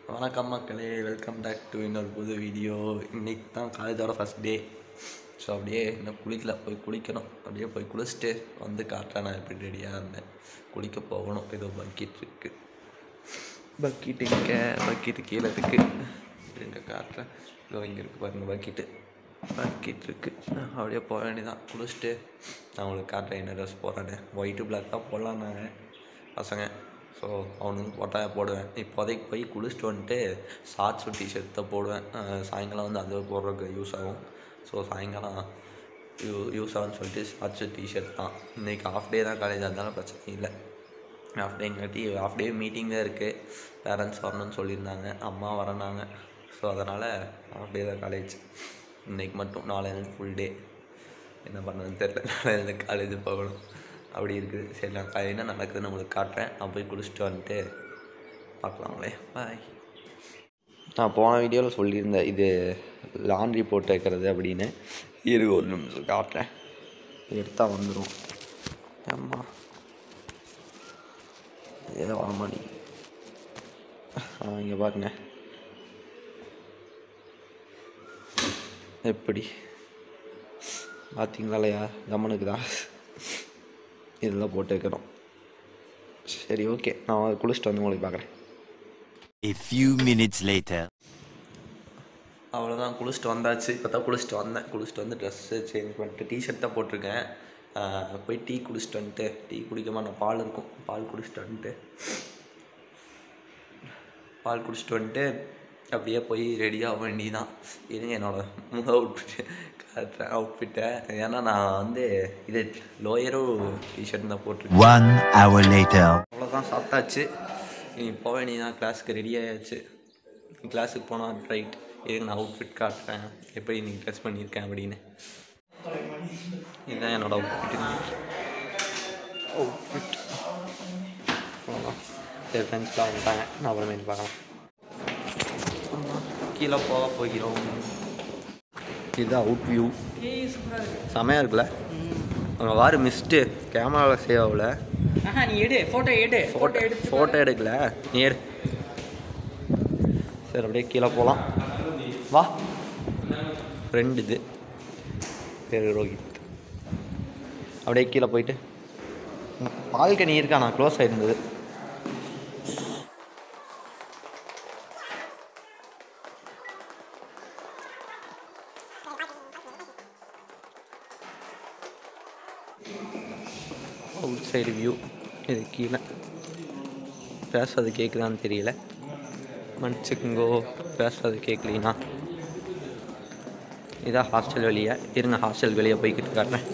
வணக்கம் மக்களே welcome back to இன்னொரு புது வீடியோ இன்னைக்கு தான் காலேஜோட ஃபஸ்ட் டே ஸோ அப்படியே இன்னும் குளிக்கல போய் குளிக்கணும் அப்படியே போய் குளிச்சுட்டு வந்து காட்டுறேன் நான் எப்படி ரெடியாக இருந்தேன் குளிக்க போகணும் ஏதோ பக்கெட் இருக்கு பக்கெட் இங்கே பக்கெட்டு கீழே இருக்கு எங்கே காட்டுறேன் இதோ இங்கே இருக்குது பாருங்கள் பக்கெட்டு பக்கெட் இருக்குது அப்படியே போக வேண்டியதான் குளிச்சுட்டு நான் உங்களுக்கு காட்டுறேன் என்ன ட்ரெஸ் போடுறேன்னு ஒயிட்டு பிளாக் தான் போடலாம் நாங்கள் பசங்க ஸோ அவனுக்கு போட்டால் போடுவேன் இப்போதைக்கு போய் குளிச்சுட்டு வந்துட்டு ஷார்ட்ஸு டிஷர்ட் தான் போடுவேன் அஹ் சாயங்காலம் வந்து அது போடுறதுக்கு யூஸ் ஆகும் ஸோ சாயங்காலம் யூ யூஸ் ஆகும்னு சொல்லிட்டு ஷார்ட்ஸு டிஷர்ட் தான் இன்றைக்கி ஆஃப் டே தான் காலேஜ் அதனால பிரச்சனை இல்லை ஆஃப் டேங்காட்டி ஆஃப் டே மீட்டிங் தான் இருக்குது பேரண்ட்ஸ் வரணும்னு சொல்லியிருந்தாங்க அம்மா வரனாங்க ஸோ அதனால் ஆஃப் டே தான் காலேஜ் இன்றைக்கி மட்டும் நாளைக்கு ஃபுல் டே என்ன பண்ணுறதுன்னு தெரில நாளைக்கு காலேஜ் போகணும் அப்படி இருக்குது சரி நான் கா- என்ன நடக்குதுன்னு உங்களுக்கு காட்டுறேன் நான் போய் குளிச்சுட்டு வந்துட்டு பார்க்கலாங்களே பாய் நான் போன வீடியோவில் சொல்லியிருந்தேன் இது லாண்ட்ரி போட்டு வைக்கிறது அப்படின்னு இரு ஒரு நிமிஷம் காட்டுறேன் எடுத்தால் வந்துடும் ஆமாம் ஏதோ வர மாட்டேங்குது ஆ இங்கே பாருங்க எப்படி பார்த்தீங்களா இல்லையா கம்மனுக்குதா இதெல்லாம் போட்டு வைக்கிறோம் சரி ஓகே நான் குளிச்சுட்டு வந்து உங்களுக்கு பார்க்குறேன் A few minutes later. அவ்வளோதான் குளிச்சுட்டு வந்தாச்சு இப்போ தான் குளிச்சுட்டு வந்தேன் குளிச்சுட்டு வந்து ட்ரெஸ்ஸு சேஞ்ச் பண்ணிட்டு டிஷர்ட் தான் போட்டிருக்கேன் ஆஹ் போய் டீ குடிச்சிட்டு வந்துட்டு டீ குடிக்காம நான் பால் இருக்கும் பால் குடிச்சிட்டு வந்துட்டு பால் குடிச்சிட்டு வந்துட்டு அப்படியே போய் ரெடியாக வேண்டியதான் இருங்க என்னோட முக அவுட்ஃபிட் காட்டுறேன் அவுட்ஃபிட்டை ஏன்னா நான் வந்து இது லோயரும் டிஷர்ட் தான் போட்டிருக்கேன் One hour later. அவ்வளோதான் சாப்பிட்டாச்சு நீ போக வேண்டியதான் கிளாஸுக்கு ரெடி ஆயாச்சு கிளாஸுக்கு போனால் ரைட் இதுக்கு நான் அவுட்ஃபிட் காட்டுறேன் எப்படி நீ ட்ரெஸ் பண்ணியிருக்கேன் அப்படின்னு இதுதான் என்னோட அவுட்ஃபிட் அவுட்ஃபிட் அவ்வளோதான் சரி ஃப்ரெண்ட்ஸ்லாம் வந்துட்டாங்க நான் அப்புறமேட்டு பார்க்கலாம் கீழே போக போகிறோம் இதுதான் அவுட் வியூ செமையாக இருக்குல்ல அங்கே வாரு மிஸ்ட்டு கேமராவில் சேவ் ஆகல ஆஹா நீ எடு ஃபோட்டோ எடு ஃபோட்டோ எடு ஃபோட்டோ எடுக்கல நீ எடு சரி அப்படியே கீழே போகலாம் வா ஃப்ரெண்ட் இது பேர் ரோஹித் அப்படியே கீழே போயிட்டு பால்கனி இருக்கா நான் க்ளோஸ் ஆகிருந்தது அவுட் சைடு வியூ இது கீழே பேசுறது கேட்குதான்னு தெரியல மன்னிச்சுக்குங்கோ பேசுறது கேட்கலீனா இதான் ஹாஸ்டல் வெளியே இருங்க ஹாஸ்டல் வெளியே போய்கிட்டு காட்டுறேன்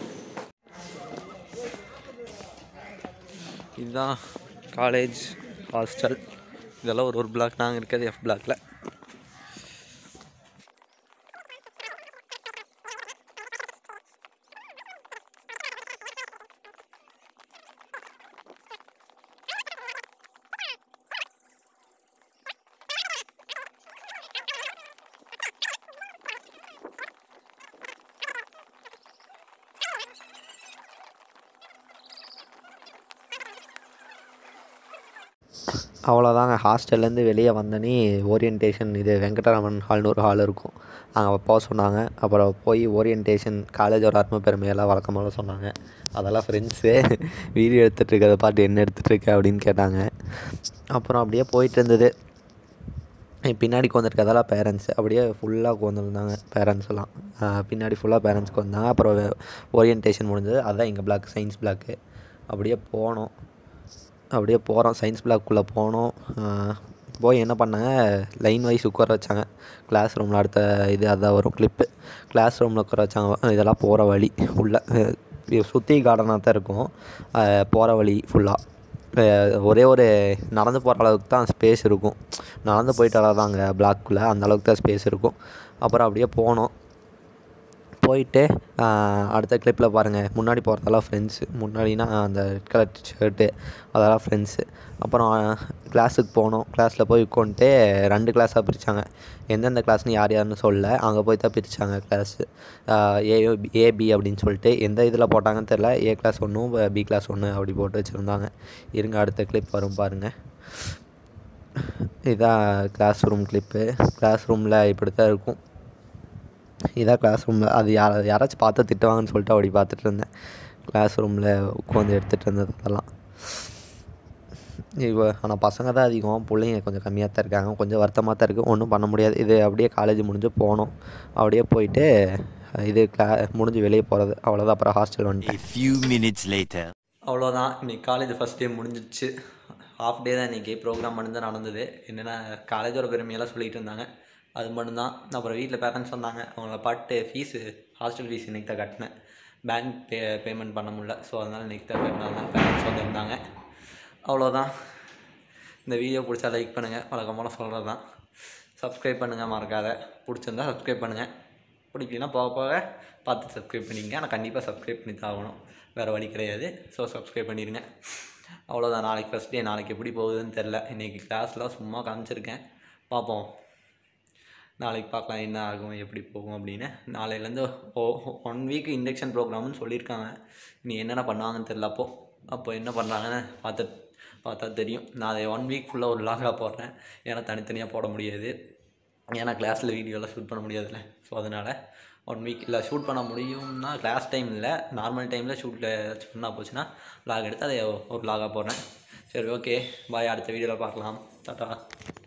இதுதான் காலேஜ் ஹாஸ்டல் இதெல்லாம் ஒரு ஒரு பிளாக் நாங்கள் இருக்கிறது எஃப் பிளாக்ல அவ்வளோதாங்க ஹாஸ்டல்லேருந்து வெளியே வந்தோன்னே ஓரியன்டேஷன் இது வெங்கடராமன் ஹால்னு ஒரு ஹால் இருக்கும் அங்கே போக சொன்னாங்க அப்புறம் போய் ஓரியன்டேஷன் காலேஜோட அருமை பெருமையெல்லாம் வழக்கமாக சொன்னாங்க அதெல்லாம் ஃப்ரெண்ட்ஸு வீடியோ எடுத்துகிட்டு இருக்கிறத பாட்டு என்ன எடுத்துகிட்டு இருக்க அப்படின்னு கேட்டாங்க அப்புறம் அப்படியே போயிட்டு இருந்தது என் பின்னாடி உட்காந்துருக்கதெல்லாம் பேரண்ட்ஸ் அப்படியே ஃபுல்லாக உட்காந்துருந்தாங்க பேரண்ட்ஸ் எல்லாம் ஆஹ் பின்னாடி ஃபுல்லாக பேரண்ட்ஸ் உட்காந்தாங்க அப்புறம் ஓரியன்டேஷன் முடிஞ்சது அதுதான் எங்கள் பிளாக் சயின்ஸ் பிளாக்கு அப்படியே போனோம் அப்படியே போகிறோம் சயின்ஸ் பிளாக்குள்ளே போனோம் ஆஹ் போய் என்ன பண்ணாங்க லைன் வைஸ் உட்கார வச்சாங்க கிளாஸ் ரூமில் அடுத்த இது அதான் வரும் கிளிப்பு கிளாஸ் ரூமில் உட்கார வச்சாங்க இதெல்லாம் போகிற வழி உள்ளே சுற்றி கார்டனாக தான் இருக்கும் போகிற வழி ஃபுல்லாக ஒரே ஒரு நடந்து போகிற அளவுக்கு தான் ஸ்பேஸ் இருக்கும் நடந்து போயிட்டு வராதாங்க பிளாக்குள்ளே அந்த அளவுக்கு தான் ஸ்பேஸ் இருக்கும் அப்புறம் அப்படியே போனோம் போயிட்டு ஆஹ், அடுத்த கிளிப்பில் பாருங்கள் முன்னாடி போகிறதெல்லாம் ஃப்ரெண்ட்ஸு முன்னாடினா அந்த ரெட் கலர் ஷர்ட்டு அதெல்லாம் ஃப்ரெண்ட்ஸு அப்புறம் கிளாஸுக்கு போனோம் கிளாஸில் போய் உட்காந்துட்டு ரெண்டு கிளாஸாக பிரித்தாங்க எந்தெந்த கிளாஸ்னு யார் யாருன்னு சொல்ல அங்கே போய் தான் பிரித்தாங்க கிளாஸு ஏ ஏபி அப்படின்னு சொல்லிட்டு எந்த இதில் போட்டாங்கன்னு தெரில ஏ கிளாஸ் ஒன்றும் பி கிளாஸ் ஒன்று அப்படி போட்டு வச்சுருந்தாங்க இருங்க அடுத்த கிளிப் வரும் பாருங்கள் இதான் கிளாஸ் ரூம் கிளிப்பு கிளாஸ் ரூமில் இப்படி தான் இருக்கும் இதான் கிளாஸ் ரூமில் அது யார் யாராச்சும் பார்த்தா திட்டுவாங்கன்னு சொல்லிட்டு அப்படி பார்த்துட்டு இருந்தேன் கிளாஸ் ரூமில் உட்காந்து எடுத்துகிட்டு இருந்தது அதெல்லாம் இப்போ ஆனால் பசங்க தான் அதிகம் பிள்ளைங்க கொஞ்சம் கம்மியாக தான் இருக்காங்க கொஞ்சம் வருத்தமாக தான் இருக்குது ஒன்றும் பண்ண முடியாது இது அப்படியே காலேஜ் முடிஞ்சு போனோம் அப்படியே போயிட்டு இது கிளா முடிஞ்சு வெளியே போகிறது அவ்வளோதான் அப்புறம் ஹாஸ்டல் வந்துட்டேன் A few minutes later. அவ்வளோதான் இன்றைக்கி காலேஜ் ஃபஸ்ட் டே முடிஞ்சிடுச்சு ஹாஃப் டே தான் இன்றைக்கி ப்ரோக்ராம் மட்டும்தான் நடந்தது என்னென்னா காலேஜோட பெருமையெல்லாம் சொல்லிகிட்டு இருந்தாங்க அது மட்டும்தான் அப்புறம் வீட்டில் பேரண்ட்ஸ் வந்தாங்க அவங்கள பாட்டு ஃபீஸு ஹாஸ்டல் ஃபீஸ் இன்றைக்கி தான் கட்டினேன் பேங்க் பே பேமெண்ட் பண்ண முடியல ஸோ அதனால் இன்றைக்கி தான் கட்டினாங்க பேரண்ட்ஸ் வந்திருந்தாங்க அவ்வளோதான் இந்த வீடியோ பிடிச்சா லைக் பண்ணுங்கள் வழக்கமான சொல்கிறது தான் சப்ஸ்கிரைப் பண்ணுங்கள் மறக்காத பிடிச்சிருந்தா சப்ஸ்கிரைப் பண்ணுங்கள் பிடிக்கலனா போக போக பார்த்து சப்ஸ்கிரைப் பண்ணிக்கங்க ஆனால் கண்டிப்பாக சப்ஸ்கிரைப் பண்ணி தான் ஆகணும் வேறு வழி கிடையாது ஸோ சப்ஸ்கிரைப் பண்ணிடுங்க அவ்வளோதான் நாளைக்கு ஃபஸ்ட் டே நாளைக்கு எப்படி போகுதுன்னு தெரில இன்றைக்கி கிளாஸ்லாம் சும்மா காமிச்சிருக்கேன் பார்ப்போம் நாளைக்கு பார்க்கலாம் என்ன ஆகும் எப்படி போகும் அப்படின்னு நாளையிலேருந்து ஓ ஒன் வீக் இண்டக்ஷன் ப்ரோக்ராம்னு சொல்லியிருக்காங்க நீ என்னென்ன பண்ணுவாங்கன்னு தெரில அப்போ அப்போ என்ன பண்ணுறாங்கன்னு பார்த்து பார்த்தா தெரியும் நான் அதை ஒன் வீக் ஃபுல்லாக ஒரு லாகாக போடுறேன் ஏன்னா தனித்தனியாக போட முடியாது ஏன்னா கிளாஸில் வீடியோலாம் ஷூட் பண்ண முடியாதுல்ல ஸோ அதனால் ஒன் வீக் இல்லை ஷூட் பண்ண முடியும்னா கிளாஸ் டைம் இல்லை நார்மல் டைமில் ஷூட்டில் ஏதாச்சும் பண்ணால் போச்சுன்னா லாக் எடுத்து அதை ஒரு லாகாக போடுறேன் சரி ஓகே பாய் அடுத்த வீடியோவில் பார்க்கலாம் டாட்டா